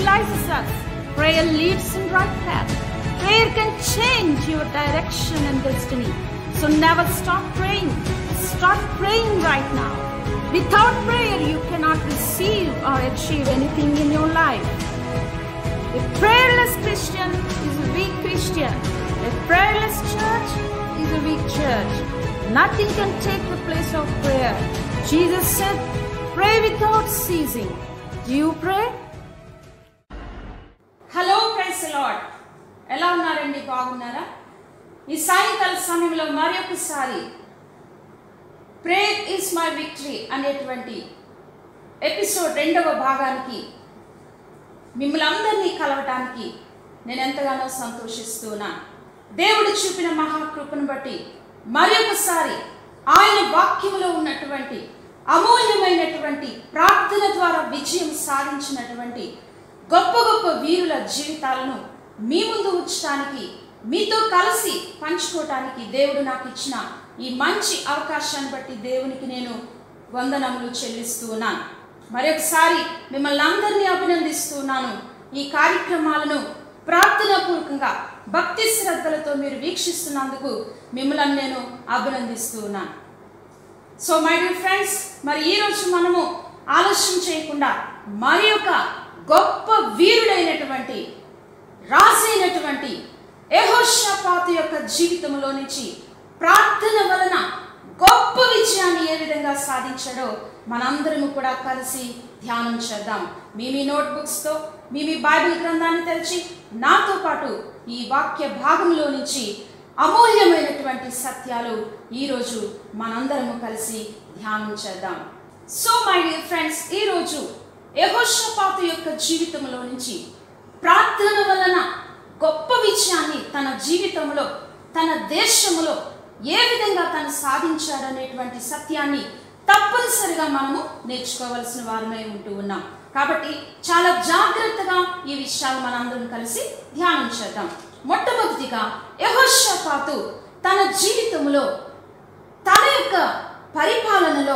stabilizes us. Prayer leads in right path. Prayer can change your direction and destiny. So never stop praying. Start praying right now. Without prayer, you cannot receive or achieve anything in your life. A prayerless Christian is a weak Christian. A prayerless church is a weak church. Nothing can take the place of prayer. Jesus said, Pray without ceasing. Do you pray? Hello praise Lord ఎలా ఉన్నారండి బాగున్నారా ఈ సాయంకాల సమయంలో మరొకసారి prayer is my victory అనేటువంటి episode రెండవ భాగానికి మిమ్మల్ని అందరినీ కలవటానికి నేను ఎంతగానో సంతోషిస్తున్నాను దేవుడు చూపిన మహాకృపను బట్టి మరొకసారి ఆయన వాక్యములో ఉన్నటువంటి అమూల్యమైనటువంటి ప్రార్థన ద్వారా విజయం సాధించినటువంటి గొప్ప గొప్ప వీరుల జీవితాలను మీ ముందు ఉంచడానికి మీతో కలిసి పంచుకోవటానికి దేవుడు నాకు ఇచ్చిన ఈ మంచి అవకాశాన్ని బట్టి దేవునికి నేను వందనములు చెల్లిస్తూ ఉన్నాను మరొకసారి మిమ్మల్ని అందరినీ అభినందిస్తున్నాను ఈ కార్యక్రమాలను ప్రార్థనాపూర్వకంగా భక్తి శ్రద్ధలతో మీరు వీక్షిస్తున్నందుకు మిమ్మల్ని నేను అభినందిస్తూ ఉన్నాను సో మై డియర్ ఫ్రెండ్స్ మరి ఈరోజు మనము ఆలస్యం చేయకుండా మరి ఒక గొప్ప వీరుడైనటువంటి రాసైనటువంటి యెహోషాపాతు యొక్క జీవితంలో నుంచి ప్రార్థన వలన గొప్ప విజయాన్ని ఏ విధంగా సాధించాడో మనందరము కూడా కలిసి ధ్యానం చేద్దాం మీ మీ నోట్బుక్స్తో మీ మీ బైబిల్ గ్రంథాన్ని తెరిచి నాతో పాటు ఈ వాక్య భాగంలో నుంచి అమూల్యమైనటువంటి సత్యాలు ఈరోజు మనందరము కలిసి ధ్యానం చేద్దాం సో మై డియర్ ఫ్రెండ్స్ ఈరోజు యహోషపాతు యొక్క జీవితంలో నుంచి ప్రార్థన వలన గొప్ప విజయాన్ని తన జీవితంలో తన దేశంలో ఏ విధంగా తను సాధించాడనేటువంటి సత్యాన్ని తప్పనిసరిగా మనము నేర్చుకోవాల్సిన వారమై ఉంటూ ఉన్నాం కాబట్టి చాలా జాగ్రత్తగా ఈ విషయాలు మనందరం కలిసి ధ్యానం చేద్దాం మొట్టమొదటిగా యహోషపాతు తన జీవితంలో తన యొక్క పరిపాలనలో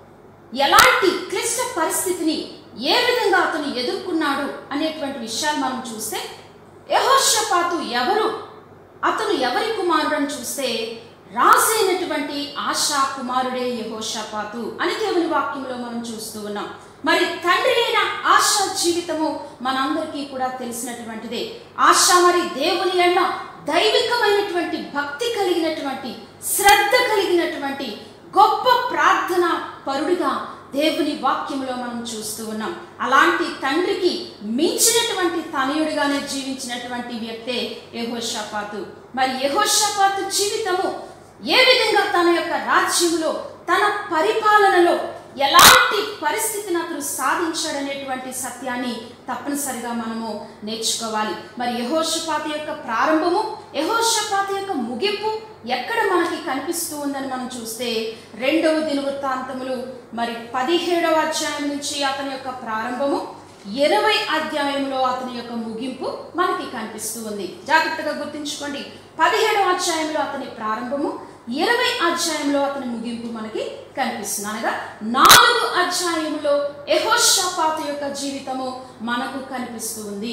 ఎలాంటి క్లిష్ట పరిస్థితిని ఏ విధంగా అతను ఎదుర్కొన్నాడు అనేటువంటి విషయాలు మనం చూస్తే యహోషపాతు ఎవరు అతను ఎవరి కుమారుడు అని చూస్తే రాసైనటువంటి ఆశా కుమారుడే యహోషపాతు అని దేవుని వాక్యంలో మనం చూస్తూ ఉన్నాం మరి తండ్రి అయిన ఆశ జీవితము మనందరికీ కూడా తెలిసినటువంటిదే ఆశ మరి దేవుని ఎన్న దైవికమైనటువంటి భక్తి కలిగినటువంటి శ్రద్ధ కలిగినటువంటి గొప్ప ప్రార్థన పరుడిగా దేవుని వాక్యంలో మనం చూస్తూ ఉన్నాం అలాంటి తండ్రికి మించినటువంటి తనయుడిగానే జీవించినటువంటి వ్యక్తే యహోషపాతు మరి యహోషపాతు జీవితము ఏ విధంగా తన యొక్క రాజ్యములో తన పరిపాలనలో ఎలాంటి పరిస్థితిని అతను సాధించాడనేటువంటి సత్యాన్ని తప్పనిసరిగా మనము నేర్చుకోవాలి మరి యహోషపాత యొక్క ప్రారంభము యహోషపాత యొక్క ముగింపు ఎక్కడ మనకి కనిపిస్తూ ఉందని మనం చూస్తే రెండవ దినవృత్తాంతములు మరి పదిహేడవ అధ్యాయం నుంచి అతని యొక్క ప్రారంభము ఇరవై అధ్యాయంలో అతని యొక్క ముగింపు మనకి కనిపిస్తూ ఉంది జాగ్రత్తగా గుర్తుంచుకోండి పదిహేడవ అధ్యాయంలో అతని ప్రారంభము ఇరవై అధ్యాయంలో అతని ముగింపు మనకి కనిపిస్తుంది అనగా నాలుగు అధ్యాయంలో యహోషపాతు యొక్క జీవితము మనకు కనిపిస్తూ ఉంది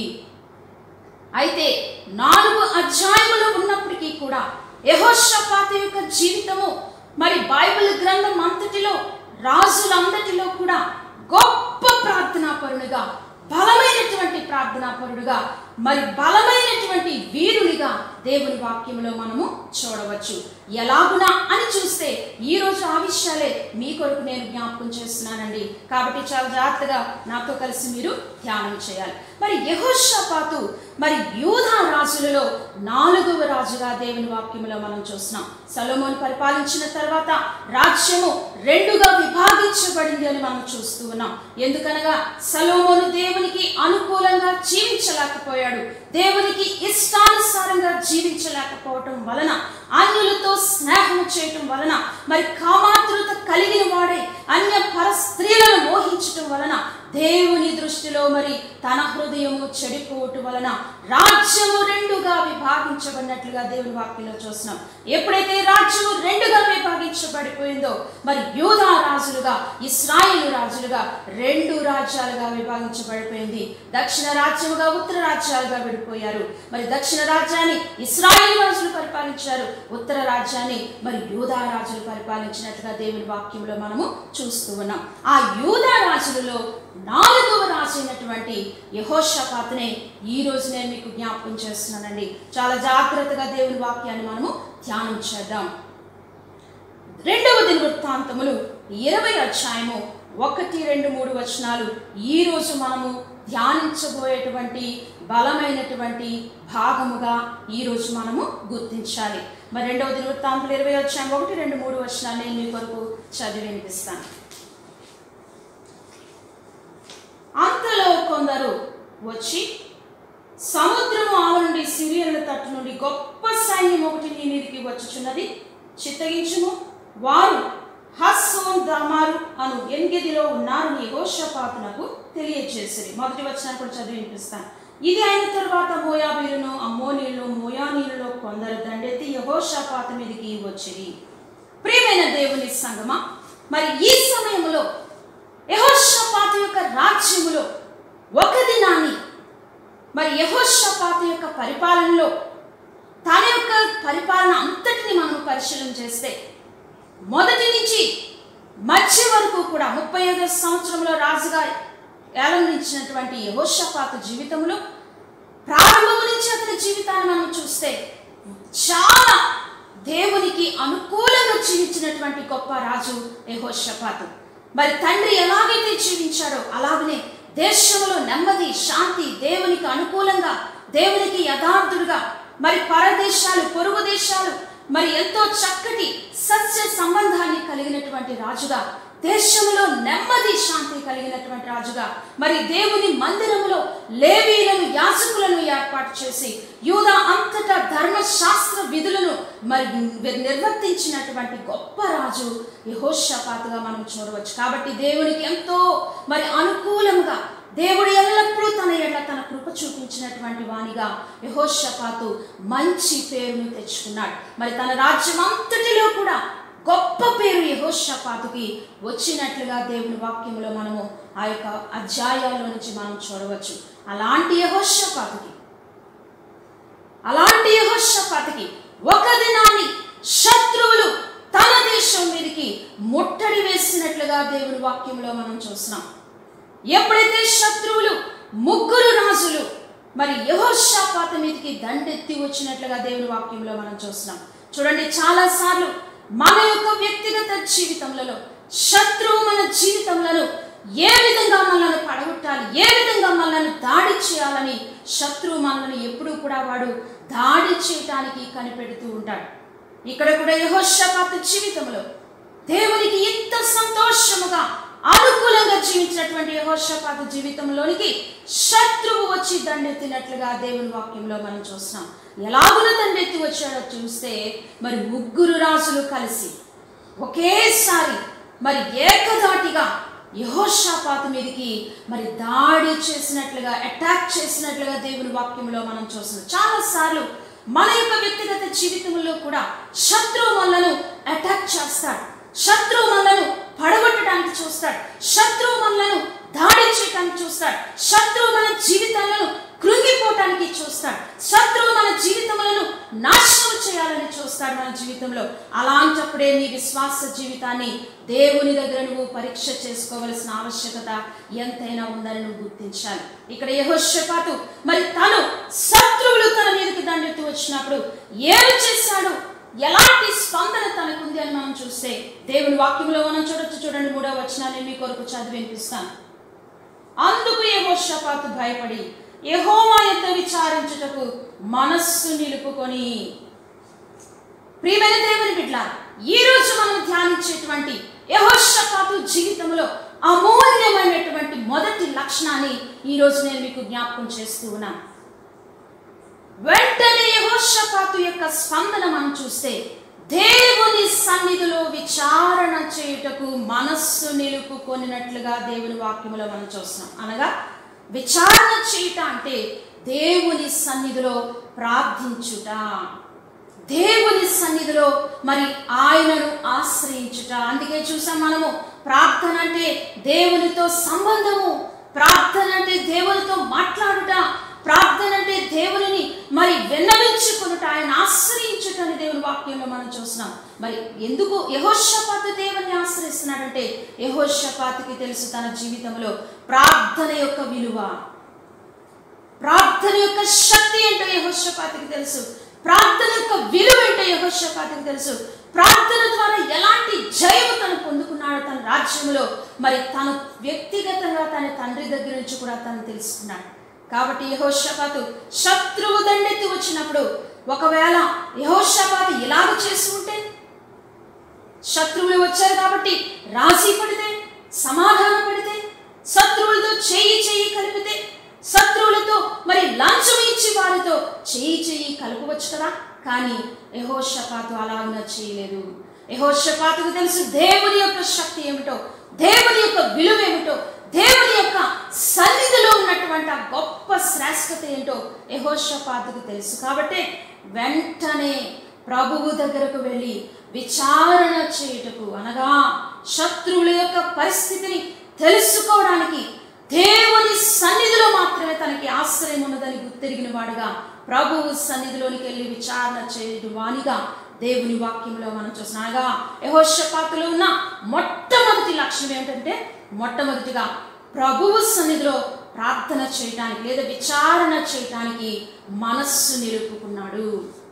అయితే నాలుగు అధ్యాయములు ఉన్నప్పటికీ కూడా యహోషపాతు యొక్క జీవితము మరి బైబిల్ గ్రంథం అంతటిలో రాజులందటిలో కూడా గొప్ప ప్రార్థనాపరునిగా బలమైనటువంటి ప్రార్థనాపరుడుగా మరి బలమైనటువంటి వీరునిగా దేవుని వాక్యంలో మనము చూడవచ్చు ఎలాగునా అని చూస్తే ఈ రోజు ఆ విషయాలే మీ కొరకు నేను జ్ఞాపకం చేస్తున్నానండి కాబట్టి చాలా జాగ్రత్తగా నాతో కలిసి మీరు ధ్యానం చేయాలి మరి యహోషపాతు మరి యూధా రాజులలో నాలుగవ రాజుగా దేవుని వాక్యంలో మనం చూస్తున్నాం సలోమోను పరిపాలించిన తర్వాత రాజ్యము రెండుగా విభాగించబడింది అని మనం చూస్తూ ఉన్నాం ఎందుకనగా సలోమోను దేవునికి అనుకూలంగా జీవించలేకపోయాడు దేవునికి ఇష్టానుసారంగా జీవించలేకపోవటం వలన అన్యులతో స్నేహం చేయటం వలన మరి కామాతృత కలిగిన వాడే అన్య పర స్త్రీలను మోహించటం వలన దేవుని దృష్టిలో మరి తన హృదయము చెడిపోవటం వలన రాజ్యము రెండుగా విభాగించబడినట్లుగా దేవుని వాక్యంలో చూస్తున్నాం ఎప్పుడైతే రాజ్యము రెండుగా విభాగించబడిపోయిందో మరి యూదా రాజులుగా ఇస్రాయేలు రాజులుగా రెండు రాజ్యాలుగా విభాగించబడిపోయింది దక్షిణ రాజ్యముగా ఉత్తర రాజ్యాలుగా విడిపోయారు మరి దక్షిణ రాజ్యాన్ని ఇస్రాయేల్ రాజులు పరిపాలించారు ఉత్తర రాజ్యాన్ని మరి యూదా రాజులు పరిపాలించినట్లుగా దేవుని వాక్యంలో మనము చూస్తూ ఉన్నాం ఆ యూదా రాజులలో నాలుగవ రాజు అయినటువంటి యహోషపాత్నే ఈ రోజు నేను మీకు జ్ఞాపకం చేస్తున్నానండి చాలా జాగ్రత్తగా దేవుని వాక్యాన్ని మనము ధ్యానం చేద్దాం రెండవ దిన వృత్తాంతములు ఇరవై అధ్యాయము ఒకటి రెండు మూడు వచనాలు ఈ రోజు మనము ధ్యానించబోయేటువంటి బలమైనటువంటి భాగముగా ఈ రోజు మనము గుర్తించాలి మరి రెండవ దిన వృత్తాంతులు ఇరవై అధ్యాయం ఒకటి రెండు మూడు వచనాలు నేను మీ కొరకు చదివి వినిపిస్తాను అంతలో కొందరు వచ్చి సముద్రము ఆవు నుండి సిరియల తట్టు నుండి గొప్ప సైన్యం ఒకటి నీ మీదికి వచ్చుచున్నది చిత్తగించుము వారు హస్సోన్ దమారు అను ఎన్గెదిలో ఉన్నారని యెహోషాపాతునకు తెలియజేసిరి మొదటి వచనాన్ని కూడా చదివి వినిపిస్తాను ఇది అయిన తరువాత మోయాబీలను అమ్మోనీయులను మోయానీయులలో కొందరు దండెత్తి యహోషాపాత మీదకి వచ్చిరి ప్రియమైన దేవుని సంగమా మరి ఈ సమయంలో యహోషపాత యొక్క రాజ్యములో ఒక దినాన్ని మరి యహోషపాత యొక్క పరిపాలనలో తన యొక్క పరిపాలన అంతటిని మనం పరిశీలన చేస్తే మొదటి నుంచి మధ్య వరకు కూడా ముప్పై ఐదో సంవత్సరంలో రాజుగా ఏలందించినటువంటి యహోషపాత జీవితంలో ప్రారంభం నుంచి అతని జీవితాన్ని మనం చూస్తే చాలా దేవునికి అనుకూలంగా జీవించినటువంటి గొప్ప రాజు యహోషపాతు మరి తండ్రి ఎలాగైతే జీవించాడో అలాగనే దేశంలో నెమ్మది శాంతి దేవునికి అనుకూలంగా దేవునికి యథార్థుడుగా మరి పరదేశాలు పొరుగు దేశాలు మరి ఎంతో చక్కటి సత్య సంబంధాన్ని కలిగినటువంటి రాజుగా దేశంలో నెమ్మది శాంతి కలిగినటువంటి రాజుగా మరి దేవుని మందిరములో లేవీలను యాజకులను ఏర్పాటు చేసి యూదా అంతటా ధర్మశాస్త్ర విధులను మరి నిర్వర్తించినటువంటి గొప్ప రాజు యహోషపాతుగా మనం చూడవచ్చు కాబట్టి దేవునికి ఎంతో మరి అనుకూలంగా దేవుడు ఎల్లప్పుడూ తన ఎడల తన కృప చూపించినటువంటి వానిగా యహోషపాతు మంచి పేరును తెచ్చుకున్నాడు మరి తన రాజ్యం అంతటిలో కూడా గొప్ప పేరు యహోషపాతుకి వచ్చినట్లుగా దేవుని వాక్యంలో మనము ఆ యొక్క అధ్యాయాల్లో నుంచి మనం చూడవచ్చు అలాంటి యహోషపాతుకి అలాంటి యహోషపాతుకి ఒక దినాన్ని శత్రువులు తన దేశం మీదకి ముట్టడి వేసినట్లుగా దేవుని వాక్యంలో మనం చూస్తున్నాం ఎప్పుడైతే శత్రువులు ముగ్గురు రాజులు మరి యహోషాపాత మీదకి దండెత్తి వచ్చినట్లుగా దేవుని వాక్యంలో మనం చూస్తున్నాం చూడండి చాలా సార్లు మన యొక్క వ్యక్తిగత జీవితంలో శత్రువు మన జీవితంలో ఏ విధంగా మనల్ని పడగొట్టాలి ఏ విధంగా మనల్ని దాడి చేయాలని శత్రువు మనల్ని ఎప్పుడూ కూడా వాడు దాడి చేయటానికి కనిపెడుతూ ఉంటాడు ఇక్కడ కూడా యహోషపాత జీవితంలో దేవునికి ఇంత సంతోషముగా అనుకూలంగా జీవించినటువంటి యహోషపాత జీవితంలోనికి శత్రువు వచ్చి దండెత్తినట్లుగా దేవుని వాక్యంలో మనం చూస్తున్నాం ఎలాగున దండెత్తి వచ్చాడో చూస్తే మరి ముగ్గురు రాజులు కలిసి ఒకేసారి మరి ఏకదాటిగా యహోషాపాతు మీదకి మరి దాడి చేసినట్లుగా అటాక్ చేసినట్లుగా దేవుని వాక్యంలో మనం చూస్తున్నాం చాలా సార్లు మన యొక్క వ్యక్తిగత జీవితంలో కూడా శత్రువు మనలను అటాక్ చేస్తాడు శత్రువు మనలను పడగొట్టడానికి చూస్తాడు శత్రువు మనలను దాడి చేయడానికి చూస్తాడు శత్రువు మన జీవితాలను కృంగిపోవటానికి చూస్తాడు శత్రువు మన జీవితములను నాశనం చేయాలని చూస్తాడు మన జీవితంలో అలాంటప్పుడే నీ విశ్వాస జీవితాన్ని దేవుని దగ్గర నువ్వు పరీక్ష చేసుకోవలసిన ఆవశ్యకత ఎంతైనా ఉందని నువ్వు గుర్తించాలి ఇక్కడ యహోషపాతు మరి తను శత్రువులు తన మీదకి దండెత్తి వచ్చినప్పుడు ఏమి చేశాడు ఎలాంటి స్పందన తనకుంది అని మనం చూస్తే దేవుని వాక్యంలో మనం చూడొచ్చు చూడండి మూడో వచనాన్ని మీ కొరకు చదివి వినిపిస్తాను అందుకు యెహోషాపాతు భయపడి యెహోవా యొక్క విచారించుటకు మనస్సు నిలుపుకొని ప్రియమైన దేవుని బిడ్డ ఈ రోజు మనం ధ్యానించేటువంటి యహోషపాతు జీవితంలో అమూల్యమైనటువంటి మొదటి లక్షణాన్ని ఈ రోజు నేను మీకు జ్ఞాపకం చేస్తూ ఉన్నాను వెంటనే యహోషపాతు యొక్క స్పందన మనం చూస్తే దేవుని సన్నిధిలో విచారణ చేయుటకు మనస్సు నిలుపుకొనినట్లుగా దేవుని వాక్యములో మనం చూస్తున్నాం అనగా విచారణ చేయుట అంటే దేవుని సన్నిధిలో ప్రార్థించుట దేవుని సన్నిధిలో మరి ఆయనను ఆశ్రయించుట అందుకే చూసాం మనము ప్రార్థన అంటే దేవునితో సంబంధము ప్రార్థన అంటే దేవునితో మాట్లాడుట ప్రార్థన అంటే దేవునిని మరి విన్నవించుకునుట ఆయన ఆశ్రయించుట అని దేవుని వాక్యంలో మనం చూస్తున్నాం మరి ఎందుకు యహోషపాతు దేవుని ఆశ్రయిస్తున్నాడంటే యహోషపాతుకి తెలుసు తన జీవితంలో ప్రార్థన యొక్క విలువ ప్రార్థన యొక్క శక్తి ఏంటో యహోషపాతికి తెలుసు ప్రార్థన యొక్క విలువ ఏంటో యహోషపాతికి తెలుసు ప్రార్థన ద్వారా ఎలాంటి జయము తను పొందుకున్నాడో తన రాజ్యంలో మరి తను వ్యక్తిగతంగా తన తండ్రి దగ్గర నుంచి కూడా తను తెలుసుకున్నాడు కాబట్టి యహోషపాతు శత్రువు దండెత్తి వచ్చినప్పుడు ఒకవేళ యహోషపాతు ఇలాగ చేసి ఉంటే శత్రువులు వచ్చారు కాబట్టి రాజీ పడితే సమాధాన పడితే శత్రువులతో చేయి చేయి కలిపితే శత్రువులతో మరి లంచం ఇచ్చి వారితో చేయి చేయి కలపవచ్చు కదా కానీ యహోషపాతు అలాగున చేయలేదు యహోషపాతుకు తెలుసు దేవుని యొక్క శక్తి ఏమిటో దేవుని యొక్క విలువ ఏమిటో దేవుని యొక్క సన్నిధిలో ఉన్నటువంటి ఆ గొప్ప శ్రేష్టత ఏంటో యహోషపాతుకు తెలుసు కాబట్టి వెంటనే ప్రభువు దగ్గరకు వెళ్ళి విచారణ చేయుటకు అనగా శత్రువుల యొక్క పరిస్థితిని తెలుసుకోవడానికి దేవుని సన్నిధిలో మాత్రమే తనకి ఆశ్రయం ఉన్నదని గుర్తెరిగిన వాడుగా ప్రభువు సన్నిధిలోనికి వెళ్ళి విచారణ చేయడం వానిగా దేవుని వాక్యంలో మనం చూసినాగా యహోషపాతులో ఉన్న మొట్టమొదటి లక్ష్యం ఏంటంటే మొట్టమొదటిగా ప్రభువు సన్నిధిలో ప్రార్థన చేయటానికి లేదా విచారణ చేయటానికి మనస్సు నిలుపుకున్నాడు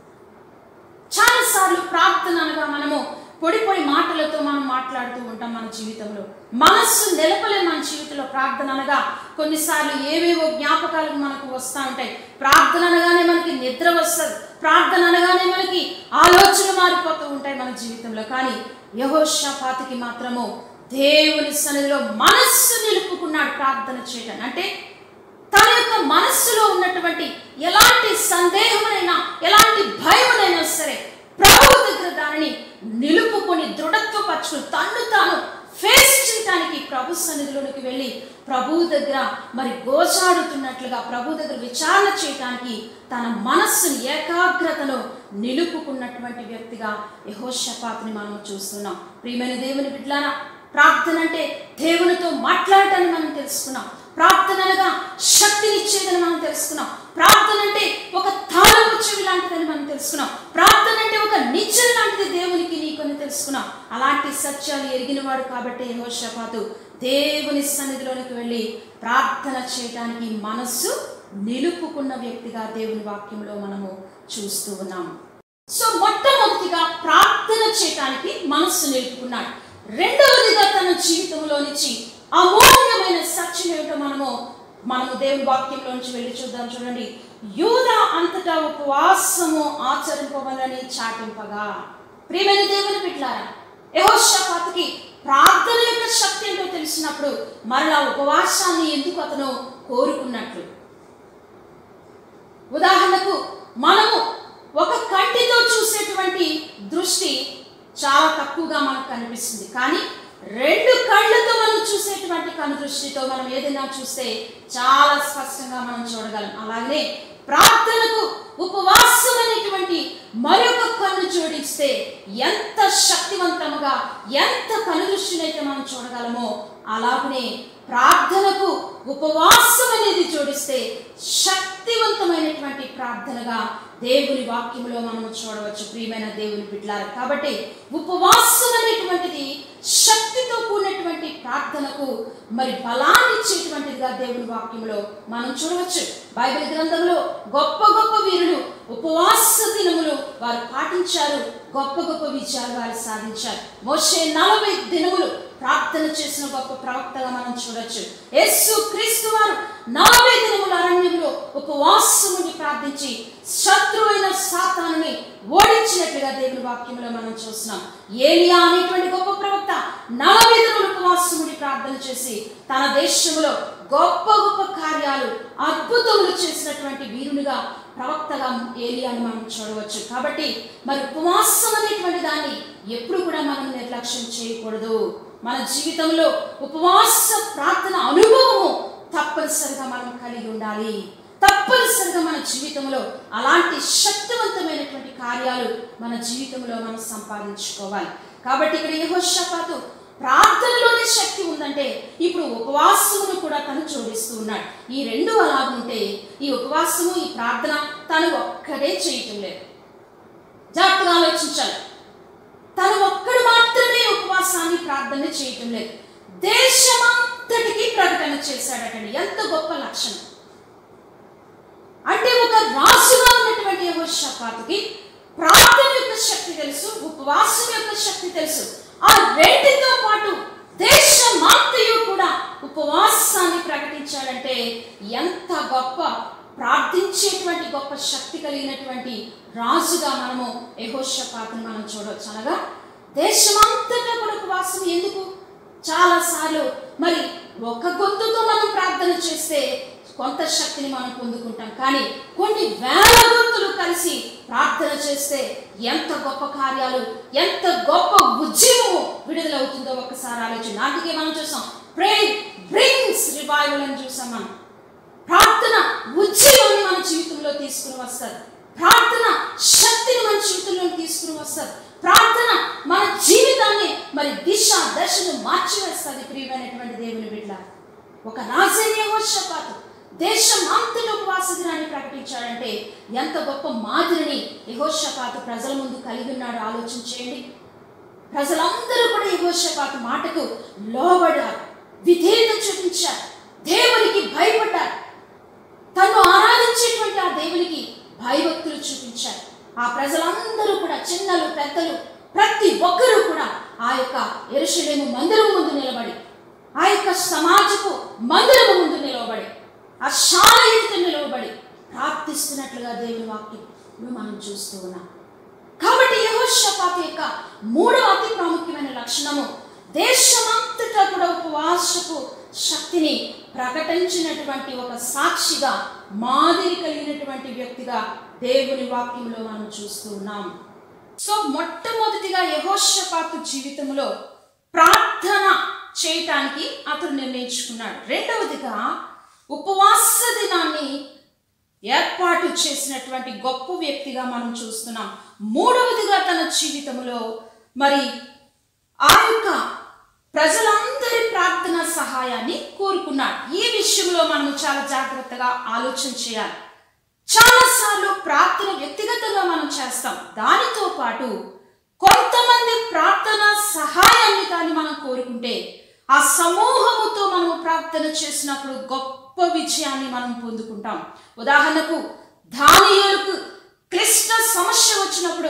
చాలాసార్లు ప్రార్థన అనగా మనము పొడి పొడి మాటలతో మనం మాట్లాడుతూ ఉంటాం మన జీవితంలో మనస్సు నిలపలే మన జీవితంలో ప్రార్థన అనగా కొన్నిసార్లు ఏవేవో జ్ఞాపకాలు మనకు వస్తూ ఉంటాయి ప్రార్థన అనగానే మనకి నిద్ర వస్తుంది ప్రార్థన అనగానే మనకి ఆలోచనలు మారిపోతూ ఉంటాయి మన జీవితంలో కానీ యహోషపాతికి మాత్రము దేవుని సన్నిధిలో మనస్సు నిలుపుకున్నాడు ప్రార్థన చేయడం అంటే తన యొక్క మనస్సులో ఉన్నటువంటి ఎలాంటి సందేహమునైనా ఎలాంటి భయమునైనా సరే ప్రభువు దగ్గర దానిని నిలుపుకొని దృఢత్వపరచుకుని తన్ను తాను ఫేస్ చేయడానికి ప్రభు సన్నిధిలోనికి వెళ్ళి ప్రభువు దగ్గర మరి గోచాడుతున్నట్లుగా ప్రభు దగ్గర విచారణ చేయటానికి తన మనస్సుని ఏకాగ్రతను నిలుపుకున్నటువంటి వ్యక్తిగా యహోషపాత్ని మనం చూస్తున్నాం ప్రియమైన దేవుని బిడ్లారా ప్రార్థన అంటే దేవునితో మాట్లాడటాన్ని మనం తెలుసుకున్నాం ప్రార్థన అనగా శక్తినిచ్చేదని మనం తెలుసుకున్నాం ప్రార్థన అంటే ఒక తాళం వచ్చేవి లాంటిదని మనం తెలుసుకున్నాం ప్రార్థన అంటే ఒక నిత్యం లాంటిది దేవునికి నీకొని తెలుసుకున్నాం అలాంటి సత్యాలు ఎరిగినవాడు కాబట్టి యహోషపాతు దేవుని సన్నిధిలోనికి వెళ్ళి ప్రార్థన చేయడానికి మనస్సు నిలుపుకున్న వ్యక్తిగా దేవుని వాక్యంలో మనము చూస్తూ ఉన్నాము సో మొట్టమొదటిగా ప్రార్థన చేయటానికి మనస్సు నిలుపుకున్నాడు రెండవదిగా తన జీవితంలో నుంచి అమూల్యమైన సత్యం ఏమిటో మనము మనము దేవుని వాక్యంలో నుంచి వెళ్ళి చూద్దాం చూడండి యూద అంతటా ఉపవాసము ఆచరింపవాలని చాటింపగా ప్రియమైన దేవుని బిడ్లారా యహోషపాతకి ప్రార్థన యొక్క శక్తి ఏంటో తెలిసినప్పుడు మరలా ఉపవాసాన్ని ఎందుకు అతను కోరుకున్నట్లు ఉదాహరణకు మనము ఒక కంటితో చూసేటువంటి దృష్టి చాలా తక్కువగా మనకు కనిపిస్తుంది కానీ రెండు కళ్ళతో మనం చూసేటువంటి కను దృష్టితో మనం ఏదైనా చూస్తే చాలా స్పష్టంగా మనం చూడగలం అలాగే ప్రార్థనకు ఉపవాసం అనేటువంటి మరొక కన్ను జోడిస్తే ఎంత శక్తివంతముగా ఎంత కనుదృష్టినైతే మనం చూడగలమో అలాగనే ప్రార్థనకు ఉపవాసం అనేది జోడిస్తే శక్తివంతమైనటువంటి ప్రార్థనగా దేవుని వాక్యంలో మనము చూడవచ్చు ప్రియమైన దేవుని బిడ్డలారు కాబట్టి ఉపవాసం అనేటువంటిది శక్తితో కూడినటువంటి ప్రార్థనకు మరి బలాన్ని ఇచ్చేటువంటిదిగా దేవుని వాక్యంలో మనం చూడవచ్చు బైబిల్ గ్రంథంలో గొప్ప గొప్ప వీరులు ఉపవాస దినములు వారు పాటించారు గొప్ప గొప్ప విజయాలు వారు సాధించారు మోషే నలభై దినములు ప్రార్థన చేసిన గొప్ప ప్రవక్తగా మనం చూడొచ్చు యేసు క్రీస్తు వారు నలభై దినముల అరణ్యంలో ఉపవాసముని ప్రార్థించి శత్రువైన సాతానుని ఓడించినట్లుగా దేవుని వాక్యంలో మనం చూస్తున్నాం ఏలియా అనేటువంటి గొప్ప ప్రవక్త నలభై దినములు ఉపవాసముని ప్రార్థన చేసి తన దేశంలో గొప్ప గొప్ప కార్యాలు అద్భుతములు చేసినటువంటి వీరునిగా ప్రవక్తగా ఏలియాని మనం చూడవచ్చు కాబట్టి మరి ఉపవాసం అనేటువంటి దాన్ని ఎప్పుడు కూడా మనం నిర్లక్ష్యం చేయకూడదు మన జీవితంలో ఉపవాస ప్రార్థన అనుభవము తప్పనిసరిగా మనం కలిగి ఉండాలి తప్పనిసరిగా మన జీవితంలో అలాంటి శక్తివంతమైనటువంటి కార్యాలు మన జీవితంలో మనం సంపాదించుకోవాలి కాబట్టి ఇక్కడ యెహోషాపాతు ప్రార్థనలోనే శక్తి ఉందంటే ఇప్పుడు ఉపవాసమును కూడా తను జోడిస్తూ ఉన్నాడు ఈ రెండు అలాగుంటే ఈ ఉపవాసము ఈ ప్రార్థన తను ఒక్కడే చేయటం లేదు జాగ్రత్తగా ఆలోచించాలి తను ఒక్కడు మాత్రమే ఉపవాసాన్ని ప్రార్థన చేయటం లేదు దేశమంతటికి ప్రకటన చేశాడటండి ఎంత గొప్ప లక్షణం అంటే ఒక రాజుగా ఉన్నటువంటి యెహోషాపాతుకి ప్రార్థన యొక్క శక్తి తెలుసు ఉపవాసం యొక్క శక్తి తెలుసు ఆ రెండితో పాటు దేశమంతయు కూడా ఉపవాసాన్ని ప్రకటించాడంటే ఎంత గొప్ప ప్రార్థించేటువంటి గొప్ప శక్తి కలిగినటువంటి రాజుగా మనము యెహోషాపాతుని మనం చూడవచ్చు అనగా దేశమంతటా కూడా ఉపవాసం ఎందుకు చాలాసార్లు మరి ఒక గొంతుతో మనం ప్రార్థన చేస్తే కొంత శక్తిని మనం పొందుకుంటాం కానీ కొన్ని వేల గొంతులు కలిసి ప్రార్థన చేస్తే ఎంత గొప్ప కార్యాలు ఎంత గొప్ప ఉద్యమము విడుదలవుతుందో ఒక్కసారి ఆలోచన అందుకే మనం చూసాం ప్రే బ్రింగ్స్ రివైవల్ అని చూసాం మనం ప్రార్థన ఉద్యమాన్ని మన జీవితంలో తీసుకుని వస్తారు ప్రార్థన శక్తిని మన జీవితంలో తీసుకుని వస్తారు ప్రార్థన మన జీవితాన్ని మరి దిశ దశను మార్చివేస్తుంది ప్రియమైనటువంటి దేవుని బిడ్డ ఒక రాజైన వర్షపాతు దేశం అంతలో ఉపవాస దినాన్ని ప్రకటించాడంటే ఎంత గొప్ప మాదిరిని యహోషపాతు ప్రజల ముందు కలిగి ఉన్నాడో ఆలోచన చేయండి ప్రజలందరూ కూడా యహోషపాతు మాటకు లోబడారు విధేయత చూపించారు దేవునికి భయపడ్డారు తను ఆరాధించేటువంటి ఆ దేవునికి భయభక్తులు చూపించారు ఆ ప్రజలందరూ కూడా చిన్నలు పెద్దలు ప్రతి ఒక్కరూ కూడా ఆ యొక్క ఎరుషలేము మందిరం ముందు నిలబడి ఆ యొక్క సమాజపు మందిరము ముందు నిలవబడి ఆ శాల ఎదుట నిలవబడి ప్రార్థిస్తున్నట్లుగా దేవుని వాక్యం మనం చూస్తూ ఉన్నాం కాబట్టి యెహోషాపాతు యొక్క మూడవ అతి ప్రాముఖ్యమైన లక్షణము దేశమంతటా కూడా ఉపవాసపు శక్తిని ప్రకటించినటువంటి ఒక సాక్షిగా మాదిరి కలిగినటువంటి వ్యక్తిగా దేవుని వాక్యంలో మనం చూస్తూ ఉన్నాం సో మొట్టమొదటిగా యహోషపాతు జీవితంలో ప్రార్థన చేయటానికి అతడు నిర్ణయించుకున్నాడు రెండవదిగా ఉపవాస దినాన్ని ఏర్పాటు చేసినటువంటి గొప్ప వ్యక్తిగా మనం చూస్తున్నాం మూడవదిగా తన జీవితంలో మరి ఆ యొక్క ప్రజలందరి ప్రార్థన సహాయాన్ని కోరుకున్నాడు ఈ విషయంలో మనం చాలా జాగ్రత్తగా ఆలోచన చేయాలి చాలాసార్లు ప్రార్థన వ్యక్తిగతంగా మనం చేస్తాం దానితో పాటు కొంతమంది ప్రార్థన సహాయాన్ని కానీ మనం కోరుకుంటే ఆ సమూహముతో మనం ప్రార్థన చేసినప్పుడు గొప్ప విజయాన్ని మనం పొందుకుంటాం ఉదాహరణకు దానియులకు క్లిష్ట సమస్య వచ్చినప్పుడు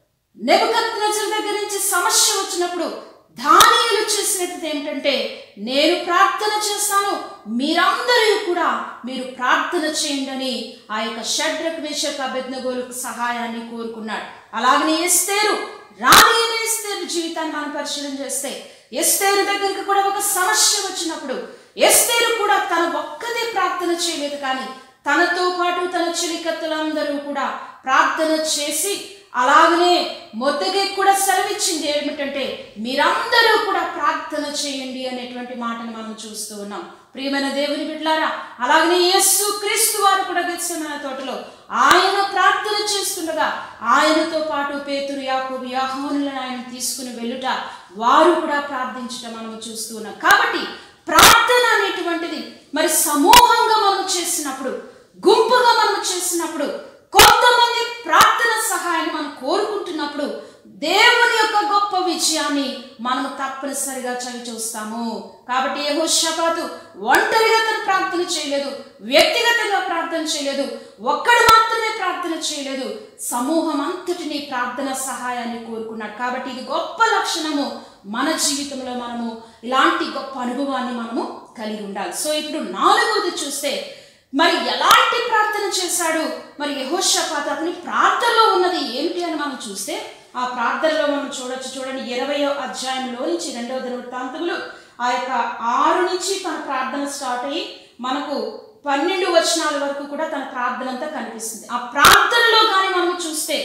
నెబద్ దగ్గర నుంచి సమస్య వచ్చినప్పుడు దానియులు చేసినది ఏమిటంటే నేను ప్రార్థన చేస్తాను మీరందరూ కూడా మీరు ప్రార్థన చేయండి అని ఆ యొక్క షడ్రక్ మేషక్ అభెజ్ఞగోలకు సహాయాన్ని కోరుకున్నాడు అలాగనే ఎస్తేరు రాణి అయిన ఎస్తేరు జీవితాన్ని మనం పరిశీలన చేస్తే ఎస్తేరు దగ్గరికి కూడా ఒక సమస్య వచ్చినప్పుడు ఎస్తేరు కూడా తన ఒక్కదే ప్రార్థన చేయలేదు కానీ తనతో పాటు తన చిలికత్తులందరూ కూడా ప్రార్థన చేసి అలాగనే మొద్దగే కూడా సెలవిచ్చింది ఏమిటంటే మీరందరూ కూడా ప్రార్థన చేయండి అనేటువంటి మాటను మనం చూస్తూ ఉన్నాం ప్రియమైన దేవుని బిడ్లారా అలాగనే యేసు క్రీస్తు వారు కూడా గెలిచిన తోటలో ఆయన ప్రార్థన చేస్తుండగా ఆయనతో పాటు పేతురు యాకోబు యాహోనులను ఆయన తీసుకుని వెళ్ళుట వారు కూడా ప్రార్థించటం మనం చూస్తూ ఉన్నాం కాబట్టి ప్రార్థన అనేటువంటిది మరి సమూహంగా మనం చేసినప్పుడు గుంపుగా మనం చేసినప్పుడు కొంతమంది ప్రార్థన సహాయాన్ని మనం కోరుకుంటున్నప్పుడు దేవుని యొక్క గొప్ప విజయాన్ని మనము తప్పనిసరిగా చవి చూస్తాము కాబట్టి ఏహో షపాతు ఒంటరిగా తను ప్రార్థన చేయలేదు వ్యక్తిగతంగా ప్రార్థన చేయలేదు ఒక్కడు మాత్రమే ప్రార్థన చేయలేదు సమూహం అంతటిని ప్రార్థన సహాయాన్ని కోరుకున్నాడు కాబట్టి ఇది గొప్ప లక్షణము మన జీవితంలో మనము ఇలాంటి గొప్ప అనుభవాన్ని మనము కలిగి ఉండాలి సో ఇప్పుడు నాలుగవది చూస్తే మరి ఎలాంటి ప్రార్థన చేశాడు మరి యహోషపాత అతని ప్రార్థనలో ఉన్నది ఏమిటి అని మనం చూస్తే ఆ ప్రార్థనలో మనం చూడొచ్చు చూడండి ఇరవయో అధ్యాయంలో నుంచి రెండవ దినవృత్తాంతములు ఆ యొక్క ఆరు నుంచి తన ప్రార్థన స్టార్ట్ అయ్యి మనకు పన్నెండు వచనాల వరకు కూడా తన ప్రార్థన అంతా కనిపిస్తుంది ఆ ప్రార్థనలో కానీ మనం చూస్తే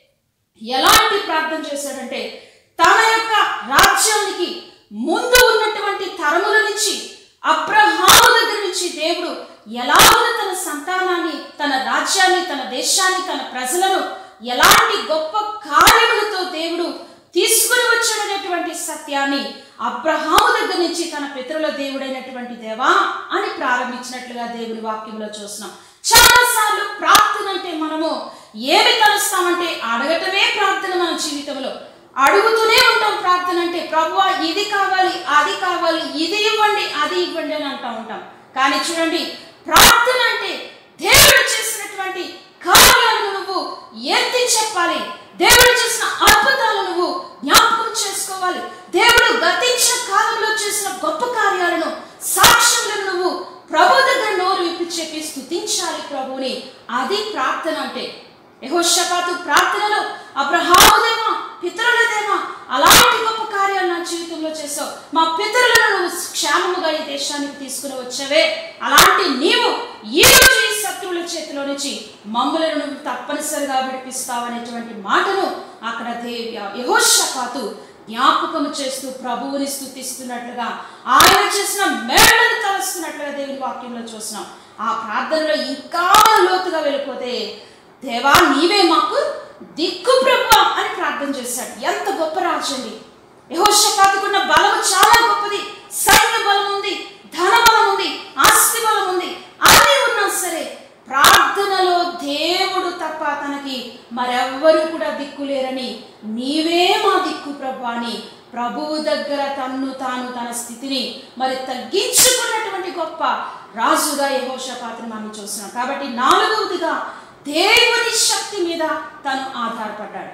ఎలాంటి ప్రార్థన చేశాడంటే తన యొక్క రాజ్యానికి ముందు ఉన్నటువంటి తరముల నుంచి అబ్రహాము దగ్గర నుంచి దేవుడు ఎలాగో తన సంతానాన్ని తన రాజ్యాన్ని తన దేశాన్ని తన ప్రజలను ఎలాంటి గొప్ప కార్యములతో దేవుడు తీసుకుని వచ్చాడనేటువంటి సత్యాన్ని అబ్రహాము దగ్గర నుంచి తన పితరుల దేవుడైనటువంటి దేవా అని ప్రారంభించినట్లుగా దేవుని వాక్యంలో చూస్తున్నాం చాలాసార్లు ప్రార్థన అంటే మనము ఏమి తలుస్తామంటే అడగటమే ప్రార్థన మన జీవితంలో అడుగుతూనే ఉంటాం ప్రార్థన అంటే ప్రభువా ఇది కావాలి అది కావాలి ఇది ఇవ్వండి అది ఇవ్వండి అని అంటూ ఉంటాం కానీ చూడండి ప్రార్థన అంటే దేవుడు చేసినటువంటి కార్యాలను నువ్వు ఎత్తి చెప్పాలి దేవుడు చేసిన అద్భుతాలను నువ్వు జ్ఞాపకం చేసుకోవాలి దేవుడు గతించిన కాలంలో చేసిన గొప్ప కార్యాలను సాక్ష్యములను నువ్వు ప్రభు దగ్గర నోరు విప్పి చెప్పి స్థుతించాలి ప్రభుని అది ప్రార్థన అంటే యహోషపాతు ప్రార్థనలో అబ్రహాము దేవా పితరుల దేవా అలాంటి గొప్ప కార్యాలు నా జీవితంలో చేసావు మా పితరులను నువ్వు క్షేమముగా ఈ దేశానికి తీసుకుని వచ్చావే అలాంటి నీవు ఈ రోజు ఈ శత్రువుల చేతిలో నుంచి మమ్ములను నువ్వు తప్పనిసరిగా విడిపిస్తావు అనేటువంటి మాటను అక్కడ దేవి యహోషపాతు జ్ఞాపకం చేస్తూ ప్రభువుని స్థుతిస్తున్నట్లుగా ఆయన చేసిన మేళ్లను తలుస్తున్నట్లుగా దేవుని వాక్యంలో చూస్తున్నాం ఆ ప్రార్థనలో ఇంకా లోతుగా వెళ్ళిపోతే దేవా నీవే మాకు దిక్కు ప్రభు అని ప్రార్థన చేశాడు ఎంత గొప్ప రాజు అండి యహోషపాతుకున్న బలం చాలా గొప్పది సైన్య బలం ఉంది ధన బలం ఉంది ఆస్తి బలం ఉంది అన్నీ ఉన్నా సరే ప్రార్థనలో దేవుడు తప్ప తనకి మరెవ్వరు కూడా దిక్కు లేరని నీవే మా దిక్కు ప్రభు అని ప్రభువు దగ్గర తన్ను తాను తన స్థితిని మరి తగ్గించుకున్నటువంటి గొప్ప రాజుగా యహోషపాత్రని మనం చూస్తున్నాం కాబట్టి నాలుగవదిగా దేవుని శక్తి మీద తను ఆధారపడ్డాడు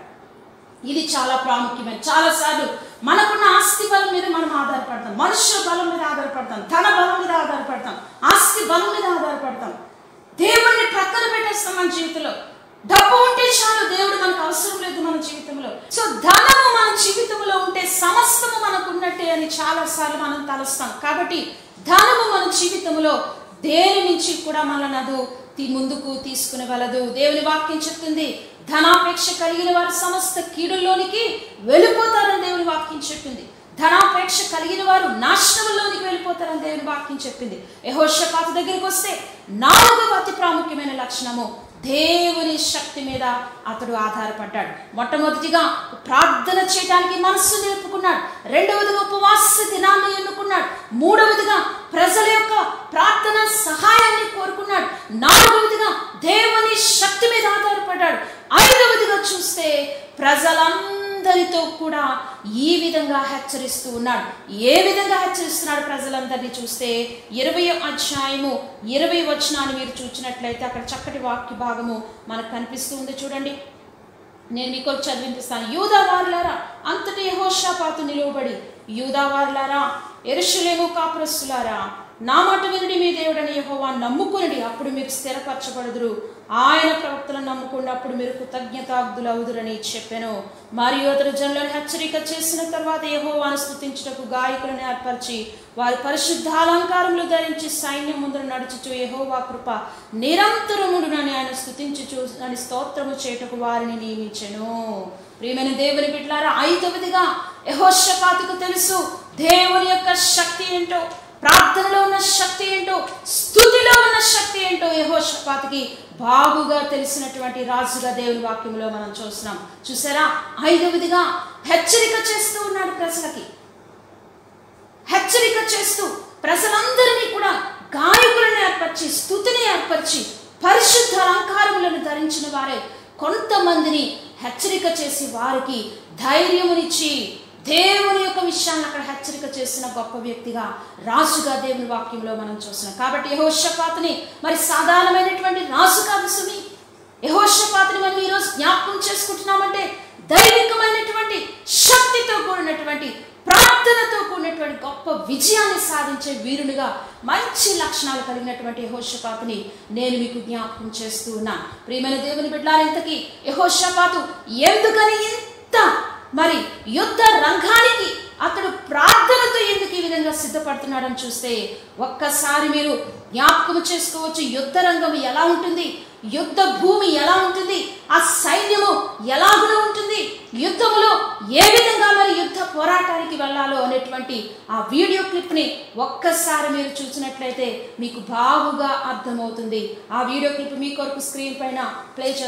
ఇది చాలా ప్రాముఖ్యమైన చాలాసార్లు మనకున్న ఆస్తి బలం మీద మనం ఆధారపడతాం మనుష్య బలం మీద ఆధారపడతాం ధన బలం మీద ఆధారపడతాం ఆస్తి బలం మీద ఆధారపడతాం దేవుణ్ణి ప్రక్కన పెట్టేస్తాం మన జీవితంలో డబ్బు ఉంటే చాలు దేవుడు మనకు అవసరం లేదు మన జీవితంలో సో ధనము మన జీవితంలో ఉంటే సమస్తము మనకు ఉన్నట్టే అని చాలా సార్లు మనం తలుస్తాం కాబట్టి ధనము మన జీవితంలో దేని నుంచి కూడా మనల్ని అది తీ- ముందుకు తీసుకునే వలదు దేవుని వాక్యం చెప్తుంది ధనాపేక్ష కలిగిన వారు సమస్త కీడుల్లోనికి వెళ్ళిపోతారని దేవుని వాక్యం చెప్పింది ధనాపేక్ష కలిగిన వారు నాశనంలోనికి వెళ్ళిపోతారని దేవుని వాక్యం చెప్పింది యహోషపాత దగ్గరికి వస్తే నాలుగవ అతి ప్రాముఖ్యమైన లక్షణము దేవుని శక్తి మీద అతడు ఆధారపడ్డాడు మొట్టమొదటిగా ప్రార్థన చేయడానికి మనస్సు నిలుపుకున్నాడు రెండవదిగా ఉపవాస దినాన్ని ఎన్నుకున్నాడు మూడవదిగా ప్రజల యొక్క ప్రార్థన సహాయాన్ని కోరుకున్నాడు నాలుగవదిగా దేవుని శక్తి మీద ఆధారపడ్డాడు ఐదవదిగా చూస్తే ప్రజలందరితో కూడా ఈ విధంగా హెచ్చరిస్తూ ఉన్నాడు ఏ విధంగా హెచ్చరిస్తున్నాడు ప్రజలందరినీ చూస్తే ఇరవై అధ్యాయము ఇరవై వచనాన్ని మీరు చూసినట్లయితే అక్కడ చక్కటి వాక్య భాగము మనకు కనిపిస్తూ ఉంది చూడండి నేను మీకు ఒకటి చదివిపిస్తాను యూదా వారులారా అంతటి యహోషాపాతు నిలువబడి యూదా వారులారా ఎరుషులేము కాపురస్తులారా నా మాట వినుడి మీ దేవుడని యహోవా నమ్ముకునుడి అప్పుడు మీరు స్థిరపరచబడుదురు ఆయన ప్రవక్తలను నమ్ముకుని అప్పుడు మీరు కృతజ్ఞతాగ్ధులవుదురని చెప్పాను మరియు అతడు జనులను హెచ్చరిక చేసిన తర్వాత యహోవాను స్థుతించుటకు గాయకులను ఏర్పరిచి వారి పరిశుద్ధాలంకారములు ధరించి సైన్యం ముందర నడుచుచు యహోవా కృప నిరంతరముడునని ఆయన స్థుతించుచు అని స్తోత్రము చేయుటకు వారిని నియమించెను ప్రియమైన దేవుని బిడ్డలారా ఐదవదిగా యహోషపాతుకు తెలుసు దేవుని యొక్క శక్తి ఏంటో ప్రార్థనలో ఉన్న శక్తి ఏంటో స్థుతిలో ఉన్న శక్తి ఏంటో యహోషపాతికి బాగుగా తెలిసినటువంటి రాజుగా దేవుని వాక్యంలో మనం చూస్తున్నాం చూసారా ఐదవదిగా హెచ్చరిక చేస్తూ ఉన్నాడు ప్రజలకి హెచ్చరిక చేస్తూ ప్రజలందరినీ కూడా గాయకులను ఏర్పరిచి స్థుతిని ఏర్పరిచి పరిశుద్ధ అలంకారములను ధరించిన వారే కొంతమందిని హెచ్చరిక చేసి వారికి ధైర్యమునిచ్చి దేవుని యొక్క విషయాన్ని అక్కడ హెచ్చరిక చేసిన గొప్ప వ్యక్తిగా రాజుగా దేవుని వాక్యంలో మనం చూస్తున్నాం కాబట్టి యహోషపాతని మరి సాధారణమైనటువంటి రాజు కాదు సుమి యహోషపాతని మనం ఈరోజు జ్ఞాపకం చేసుకుంటున్నామంటే దైవికమైనటువంటి శక్తితో కూడినటువంటి ప్రార్థనతో కూడినటువంటి గొప్ప విజయాన్ని సాధించే వీరునిగా మంచి లక్షణాలు కలిగినటువంటి యహోషపాతుని నేను మీకు జ్ఞాపకం చేస్తూ ఉన్నాను ప్రియమైన దేవుని బిడ్డలారా ఇంతకీ యహోషపాతు ఎందుకని ఇంత మరి యుద్ధ రంగానికి అతడు ప్రార్థనతో ఎందుకు ఈ విధంగా సిద్ధపడుతున్నాడని చూస్తే ఒక్కసారి మీరు జ్ఞాపకం చేసుకోవచ్చు యుద్ధ రంగం ఎలా ఉంటుంది యుద్ధ భూమి ఎలా ఉంటుంది ఆ సైన్యము ఎలాగున ఉంటుంది యుద్ధములో ఏ విధంగా మరి యుద్ధ పోరాటానికి వెళ్ళాలో అనేటువంటి ఆ వీడియో క్లిప్ని ఒక్కసారి మీరు చూసినట్లయితే మీకు బాగుగా అర్థమవుతుంది ఆ వీడియో క్లిప్ మీ కొరకు స్క్రీన్ పైన ప్లే చేస్తాను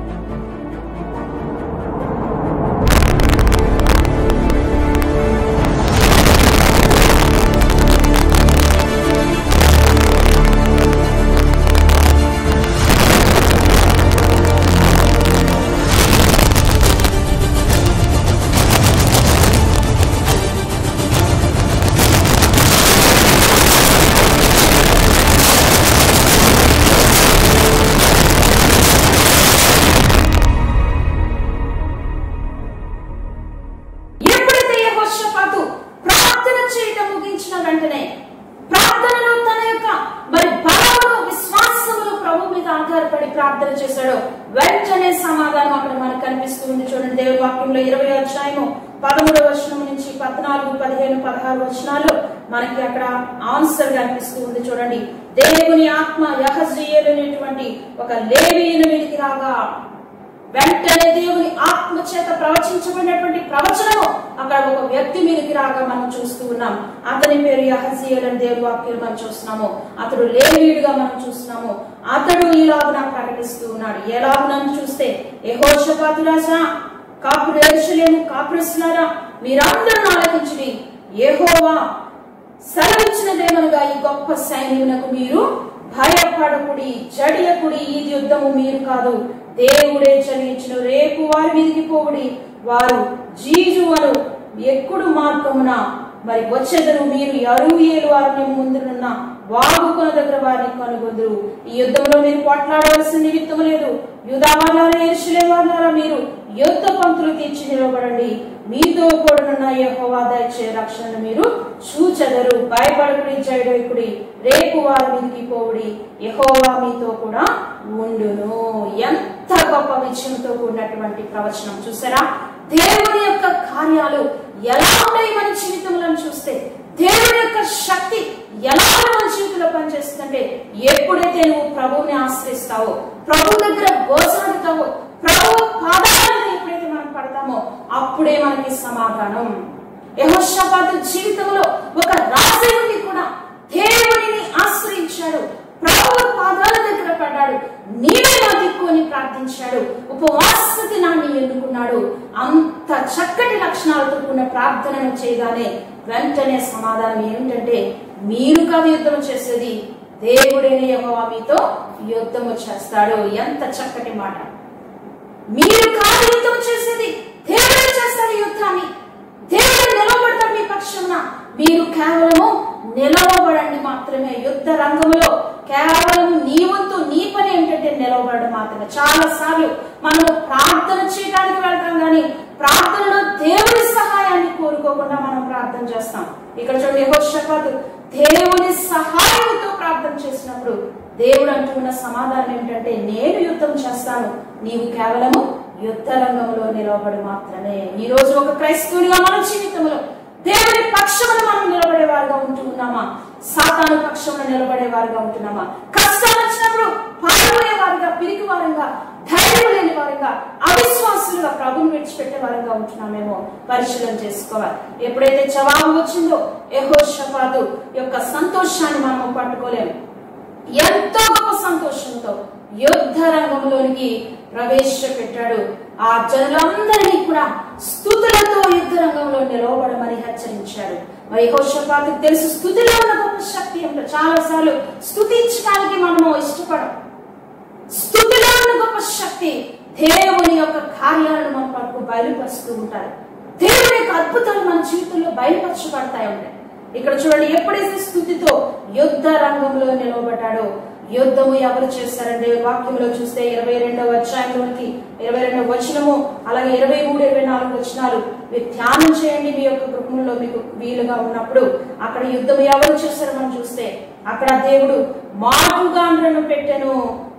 ఎప్పుడైతే యెహోషాపాతు ప్రార్థన చేయటం ముగించిన వెంటనే ప్రార్థనలో తన యొక్క మరి బలమును విశ్వాసమును ప్రభు మీద ఆధారపడి ప్రార్థన చేశాడో వెంటనే సమాధానం అక్కడ మనకు కనిపిస్తుంది చూడండి దేవుడి వాక్యంలో ఇరవై అధ్యాయము పదమూడవ వచనం నుంచి పద్నాలుగు పదిహేను పదహారు వచనాలు మనకి అక్కడ ఆన్సర్ కనిపిస్తూ ఉంది చూడండి దేవుని ఆత్మ యహజీయులనేటువంటి ఒక లేవీయుని మీదకి రాగా వెంటనే దేవుని ఆత్మ చేత ప్రవచించబడినటువంటి ప్రవచనము అక్కడ ఒక వ్యక్తి మీదకి రాగా మనం చూస్తూ ఉన్నాం అతని పేరు యహజీయల్ అని దేవుని వాక్యం మనం చూస్తున్నాము అతడు లేవీయుడిగా మనం చూస్తున్నాము అతడు ఇలాగున ప్రకటిస్తూ ఉన్నాడు ఎలాగునని చూస్తే యెహోషాపాతు రాజా కాపురు ఎరుషలేము కాపురిస్తున్నారా మీరందరూ ఆలకించుడి యెహోవా సెలవిచ్చినదేమనగా ఈ గొప్ప సైన్యమునకు మీరు భయపడకుడి జడియకుడి ఈ యుద్ధము మీరు కాదు దేవుడే చలించిన రేపు వారి మీదికి పోవుడి వారు జీజువను ఎక్కుడు మార్గమున మరి వచ్చేదరు మీరు అరుయేలు వారిని ముందునున్న వాగుకొన దగ్గర వారిని కనుగొందురు ఈ యుద్ధంలో మీరు పోట్లాడవలసిన నిమిత్తం లేదు యుధావారులారా ఎరుసలే వారులారా మీరు యుద్ధ పంతులు తీర్చి నిలబడండి మీతో కూడనున్న యెహోవా దయచే రక్షణను మీరు చూచెదరు భయపడకుడి జయడకుడి రేపు వారి మీదికి పోవుడి యెహోవా మీతో కూడా ఉండును ఎంత గొప్ప విజయంతో కూడినటువంటి ప్రవచనం చూసారా దేవుని యొక్క కార్యాలు ఎలా ఉన్నాయి మన జీవితంలో చూస్తే దేవుని యొక్క శక్తి ఎలా మన జీవితంలో పనిచేస్తుందంటే ఎప్పుడైతే నువ్వు ప్రభువుని ఆశ్రయిస్తావో ప్రభు దగ్గర గోసాడుతావో ప్రభు పాదాలను ఎప్పుడైతే మనం పడతామో అప్పుడే మనకి సమాధానం యహోషాపాతు జీవితంలో ఒక రాజుని కూడా దేవునిని ఆశ్రయించాడు ప్రభు పాదాల దగ్గర పడ్డాడు నీవే నా దిక్కు అని ప్రార్థించాడు ఉపవాస దినాన్ని ఎన్నుకున్నాడు అంత చక్కటి లక్షణాలతో కూడిన ప్రార్థనను చేయగానే వెంటనే సమాధానం ఏమిటంటే మీరు కాదు యుద్ధం చేసేది దేవుడైన యెహోవా మీతో యుద్ధము చేస్తాడు ఎంత చక్కటి మాట మీరు కాదు యుద్ధం చేసేది దేవుడే చేస్తాడు యుద్ధాన్ని దేవుడు నిలబడతాడు మీ పక్షమున మీరు కేవలము నిలవబడండి మాత్రమే యుద్ధ రంగంలో కేవలం నీ వంతు నీ పని ఏంటంటే నిలవబడడం మాత్రమే చాలా సార్లు మనం ప్రార్థన చేయడానికి వెళ్తాం కానీ ప్రార్థనలో దేవుని సహాయాన్ని కోరుకోకుండా మనం ప్రార్థన చేస్తాం ఇక్కడ చూడండి యెహోషాపాతు దేవుని సహాయంతో ప్రార్థన చేసినప్పుడు దేవుడు అంటున్న సమాధానం ఏమిటంటే నేను యుద్ధం చేస్తాను నీవు కేవలము యుద్ధ రంగంలో నిలవబడి మాత్రమే ఈ రోజు ఒక క్రైస్తవునిగా మన జీవితంలో దేవుని పక్షమున మనం నిలబడే వారుగా ఉంటూ ఉన్నామా సాతాను పక్షమున నిలబడే వారుగా ఉంటున్నామా కష్టాలు వచ్చినప్పుడు పాల్గొనే వారుగా పిరికి వారంగా ధైర్యం లేని వారంగా అవిశ్వాసులుగా ప్రభుని విడిచిపెట్టే వారంగా ఉంటున్నామేమో పరిశీలన చేసుకోవాలి ఎప్పుడైతే జవాబు వచ్చిందో యెహోషాపాతు యొక్క సంతోషాన్ని మనం పట్టుకోలేము ఎంతో గొప్ప సంతోషంతో యుద్ధ రంగంలోనికి ప్రవేశపెట్టాడు ఆ జనులందరినీ కూడా స్థుతులతో యుద్ధ రంగంలో నిలవబడమని హెచ్చరించాడు మరి యెహోషాపాతు తెలుసు స్థుతిలో ఉన్న గొప్ప శక్తి ఏమిటో చాలా సార్లు స్థుతించడానికి మనము ఇష్టపడం స్థుతిలో ఉన్న గొప్ప శక్తి దేవుని యొక్క కార్యాలను మన పట్టుకు బయలుపరుస్తూ ఉంటారు దేవుని యొక్క అద్భుతాలు మన జీవితంలో బయలుపరచబడతాయి ఉంటాయి ఇక్కడ చూడండి ఎప్పుడైతే స్థుతితో యుద్ధ రంగంలో నిలవబడ్డాడో యుద్ధము ఎవరు చేస్తారంటే వాక్యంలో చూస్తే ఇరవై రెండవ అధ్యాయంలోనికి ఇరవై రెండవ వచనము అలాగే ఇరవై మూడు ఇరవై నాలుగు వచనాలు మీరు ధ్యానం చేయండి మీ యొక్క గృహంలో మీకు వీలుగా ఉన్నప్పుడు అక్కడ యుద్ధం ఎవరు చేస్తారో మనం చూస్తే అక్కడ దేవుడు మాటుగాండ్రను పెట్టెను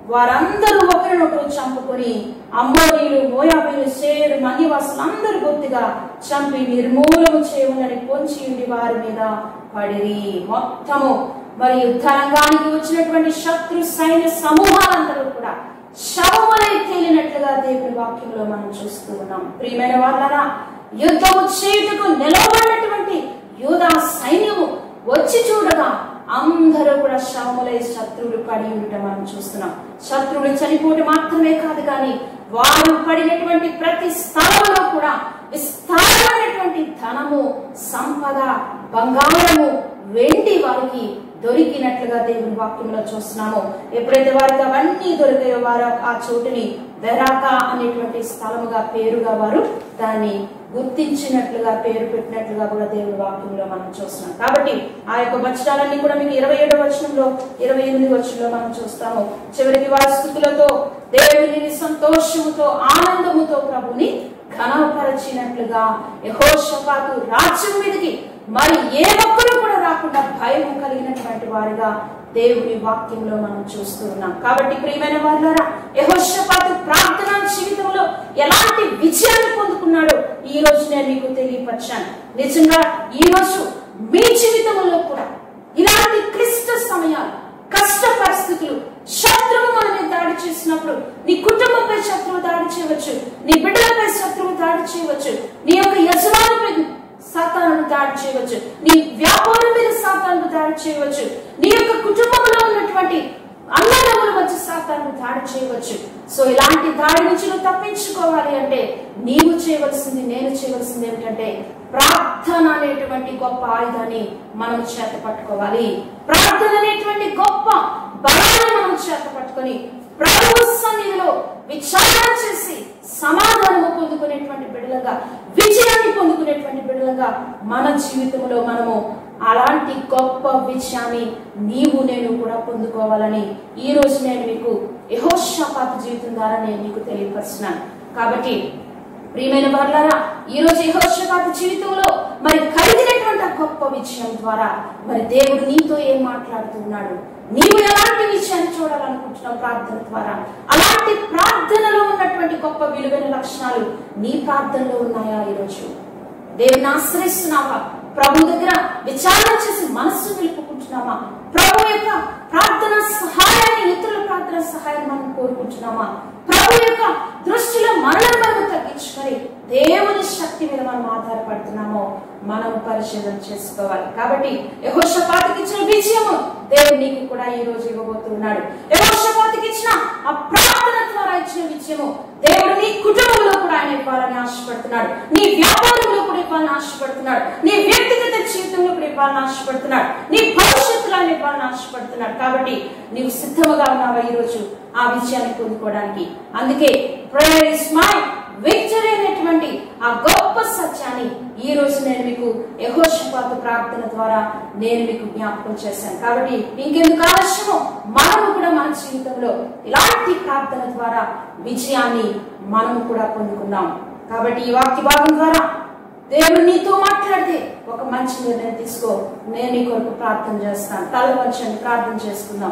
వారందరూ ఒకరినొకరు చంపుకొని అమ్మోనీలు మోయాబీలు సేరు మన్యవాసులు అందరూ బొత్తిగా చంపి నిర్మూలము చేయమని పొంచి ఉండి వారి మీద పడిరి మొత్తము మరి యుద్ధరంగానికి వచ్చినటువంటి శత్రు సైన్య సమూహాలందరూ కూడా శవములై తేలినట్లుగా దేవుని వాక్యంలో మనం చూస్తూ ఉన్నాం ప్రియమైన వాళ్ళరా యుద్ధము చేయుటకు నిలవబడినటువంటి యూదా సైన్యము వచ్చి చూడగా అందరూ కూడా శవములై శత్రువులు పడి ఉండటం మనం చూస్తున్నాం శత్రువులు చనిపోవటం మాత్రమే కాదు కానీ వారు పడినటువంటి ప్రతి స్థలంలో కూడా విస్తారమైనటువంటి ధనము సంపద బంగారము వెండి వారికి దొరికినట్లుగా దేవుని వాక్యంలో చూస్తున్నాము ఎప్పుడైతే వారికి అవన్నీ దొరికాయో వారు ఆ చోటుని వెరాక అనేటువంటి స్థలముగా పేరుగా వారు దాన్ని గుర్తించినట్లుగా పేరు పెట్టినట్లుగా కూడా దేవుని వాక్యంలో మనం చూస్తున్నాం కాబట్టి ఆ యొక్క వచనాలన్నీ కూడా మీకు ఇరవై ఏడవ వచనంలో ఇరవై ఎనిమిది వచనంలో మనం చూస్తాము చివరికి వారి స్థుతులతో దేవుని సంతోషముతో ఆనందముతో ప్రభుని ఘనపరచినట్లుగా యహోషపాతు రాజ్యం మీదకి మరి ఏ ఒక్కరు కూడా రాకుండా భయం కలిగినటువంటి వారిగా దేవుని వాక్యంలో మనం చూస్తూ ఉన్నాం కాబట్టి ప్రియమైన వారులారా యహోషపాతు ప్రార్థనా జీవితంలో ఎలాంటి విజయాన్ని పొందుకున్నాడో ఈ రోజు నేను మీకు తెలియపరిచాను నిజంగా ఈ రోజు మీ జీవితంలో కూడా ఇలాంటి క్లిష్ట సమయాలు కష్ట పరిస్థితులు శత్రువు మన మీద దాడి చేసినప్పుడు నీ కుటుంబంపై శత్రువు దాడి చేయవచ్చు నీ బిడ్డలపై శత్రువు దాడి చేయవచ్చు నీ యొక్క యజమానిపై సాతాను దాడి చేయవచ్చు నీ వ్యాపారం మీద సాతాను దాడి చేయవచ్చు నీ యొక్క కుటుంబంలో ఉన్నటువంటి అన్నదమ్ముల మధ్య సాతాను దాడి చేయవచ్చు సో ఇలాంటి దాడి నుంచి నువ్వు తప్పించుకోవాలి అంటే నీవు చేయవలసింది నేను చేయవలసింది ఏమిటంటే ప్రార్థన అనేటువంటి గొప్ప ఆయుధాన్ని మనం చేత పట్టుకోవాలి ప్రార్థన అనేటువంటి గొప్ప బలాన్ని మనం చేత పట్టుకొని ప్రభు సన్నిధిలో విచారణ చేసి సమాధానము పొందుకునేటువంటి బిడ్డలుగా విజయాన్ని పొందుకునేటువంటి బిడ్డలుగా మన జీవితంలో మనము అలాంటి గొప్ప విజయాన్ని నీవు నేను కూడా పొందుకోవాలని ఈ రోజు నేను మీకు యహోషాపాత జీవితం ద్వారా నేను మీకు తెలియపరుస్తున్నాను కాబట్టి ప్రియమైన వారులారా ఈ రోజు యహోషపాత జీవితంలో మరి కలిగినటువంటి ఆ గొప్ప విజయం ద్వారా మరి దేవుడు నీతో ఏం మాట్లాడుతున్నాడు నీవు ఎలాంటి విషయాన్ని చూడాలనుకుంటున్నావు ప్రార్థన ద్వారా అలాంటి ప్రార్థనలో ఉన్నటువంటి గొప్ప విలువైన లక్షణాలు నీ ప్రార్థనలో ఉన్నాయా ఈరోజు దేవుని ఆశ్రయిస్తున్నావా ప్రభు దగ్గర విచారణ చేసి మనస్సు నిలుపుకుంటున్నామా ప్రభు యొక్క ప్రార్థన సహాయాన్ని ఇతరుల ప్రార్థన సహాయాన్ని మనం కోరుకుంటున్నామా ప్రభు యొక్క దృష్టిలో మనల్ని మనం తగ్గించుకొని దేవుని శక్తి మీద మనం ఆధారపడుతున్నామో మనం పరిశీలన చేసుకోవాలి కాబట్టి యహోషపాతకి ఇచ్చిన విజయము దేవుడు నీకు కూడా ఈ రోజు ఇవ్వబోతున్నాడు యహోషపాతకి ఇచ్చిన ఆ ప్రార్థన ద్వారా ఇచ్చిన విజయము దేవుడు నీ కుటుంబంలో కూడా ఆయన ఇవ్వాలని ఆశపడుతున్నాడు నీ వ్యాపారంలో కూడా ఇవ్వాలని ఆశపడుతున్నాడు నీ వ్యక్తిగత జీవితంలో కూడా ఇవ్వాలని ఆశపడుతున్నాడు నీ భవిష్యత్తులో ఆయన ఇవ్వాలని ఆశపడుతున్నాడు కాబట్టి నీవు సిద్ధముగా ఉన్నావా ఈ రోజు ఆ విజయాన్ని పొందుకోవడానికి అందుకే ప్రేయర్ ఇస్ మై విక్టరీ అనేటువంటి ఆ గొప్ప సత్యాన్ని ఈ రోజు నేను మీకు యహోషపాత ప్రార్థన ద్వారా నేను మీకు జ్ఞాపకం చేశాను కాబట్టి ఇంకెందుకు ఆలస్యమో మనము కూడా మన జీవితంలో ఇలాంటి ప్రార్థన ద్వారా విజయాన్ని మనము కూడా పొందుకున్నాం కాబట్టి ఈ వాక్య భాగం ద్వారా దేవుడు నీతో మాట్లాడితే ఒక మంచి నిర్ణయం తీసుకో నేను నీ కొరకు ప్రార్థన చేస్తాను తల వంచండి ప్రార్థన చేసుకుందాం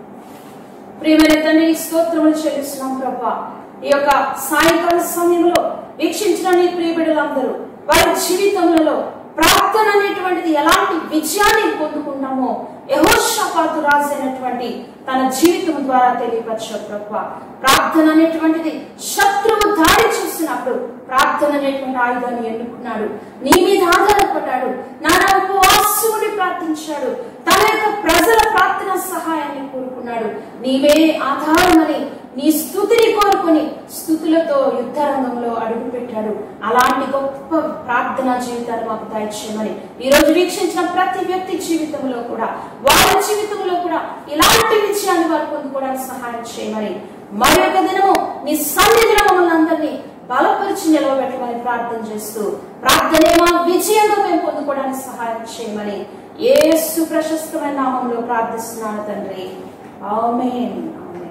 ప్రియమైన తండ్రి నీకు స్తోత్రములు చెల్లిస్తున్నాం ప్రభా ఈ యొక్క సాయంకాల సమయంలో వీక్షించిన నీ ప్రియ బిడ్డలందరూ వారి జీవితములలో ప్రార్థన అనేటువంటిది ఎలాంటి విజయాన్ని పొందుకుంటామో యహోషపాతు రాసినటువంటి తన జీవితం ద్వారా తెలియపరచు ప్రభా ప్రార్థన అనేటువంటిది శత్రువు దాడి చేసినప్పుడు ప్రార్థన అనేటువంటి ఆయుధాన్ని ఎన్నుకున్నాడు నీ మీద ఆధారపడ్డాడు నానా ఉపవాసముడి ప్రార్థించాడు తన యొక్క ప్రజల ప్రార్థన సహాయాన్ని కోరుకున్నాడు నీవే ఆధారమని నీ స్థుతిని కోరుకొని స్థుతులతో యుద్ధ రంగంలో అడుగు పెట్టాడు అలాంటి గొప్ప ప్రార్థనా జీవితాన్ని మాకు దయచేయమని ఈ రోజు వీక్షించిన ప్రతి వ్యక్తి జీవితంలో కూడా వారి జీవితంలో కూడా ఇలాంటి విజయాన్ని వారు పొందుకోవడానికి సహాయం చేయమని మరి ఒక దినము నీ సన్నిధిలో మమ్మల్ని అందరినీ బలపరిచి నిలవబెట్టమని ప్రార్థన చేస్తూ ప్రార్థనే మా విజయంగా మేము పొందుకోవడానికి సహాయం చేయమని ఏసు ప్రశస్తమైన నామంలో ప్రార్థిస్తున్నాను తండ్రి ఆమేన్ ఆమేన్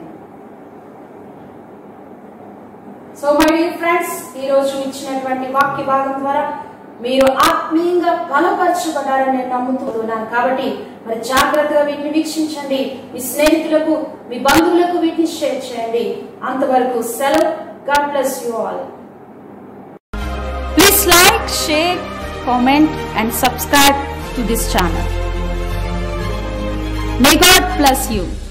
సో మై డియర్ ఫ్రెండ్స్ ఈ రోజు ఇచ్చినటువంటి వాక్య భాగం ద్వారా మీరు ఆత్మీయంగా బలపరచబడాలని నేను నమ్ముతున్నాను కాబట్టి మరి జాగ్రత్తగా వీటిని వీక్షించండి మీ స్నేహితులకు మీ బంధువులకు వీటిని షేర్ చేయండి అంతవరకు సెలవు God bless you all please like share comment and subscribe to this channel may God bless you